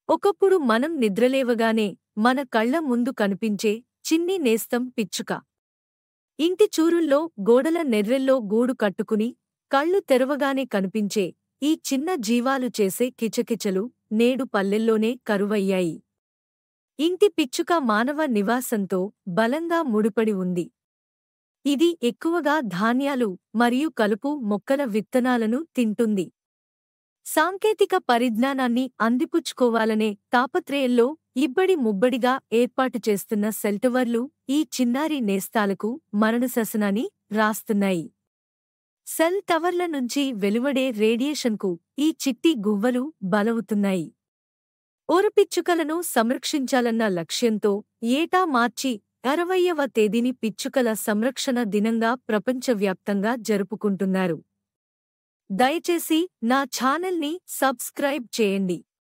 ఒకప్పుడు మనం నిద్రలేవగానే మన కళ్ల ముందు కనిపించే చిన్ని నేస్తం పిచ్చుక ఇంటి చూరుల్లో గోడల నెర్రెల్లో గూడు కట్టుకుని కళ్ళు తెరవగానే కనిపించే ఈ చిన్న జీవాలు చేసే కిచకిచలు నేడు పల్లెల్లోనే కరువయ్యాయి ఇంటి పిచ్చుక మానవ నివాసంతో బలంగా ముడిపడి ఉంది ఇది ఎక్కువగా ధాన్యాలు మరియు కలుపు మొక్కల విత్తనాలను తింటుంది సాంకేతిక పరిజ్ఞానాన్ని అందిపుచ్చుకోవాలనే తాపత్రయంలో ఇబ్బడి ముబ్బడిగా ఏర్పాటు చేస్తున్న సెల్టవర్లు ఈ చిన్నారి నేస్తాలకు మరణశాసనాన్ని రాస్తున్నాయి సెల్ టవర్ల నుంచి వెలువడే రేడియేషన్కు ఈ చిట్టి గువ్వలు బలవుతున్నాయి ఓరపిచ్చుకలను సంరక్షించాలన్న లక్ష్యంతో ఏటా మార్చి అరవయ్యవ తేదీని పిచ్చుకల సంరక్షణ దినంగా ప్రపంచవ్యాప్తంగా జరుపుకుంటున్నారు దయచేసి నా ఛానల్ని సబ్స్క్రైబ్ చేయండి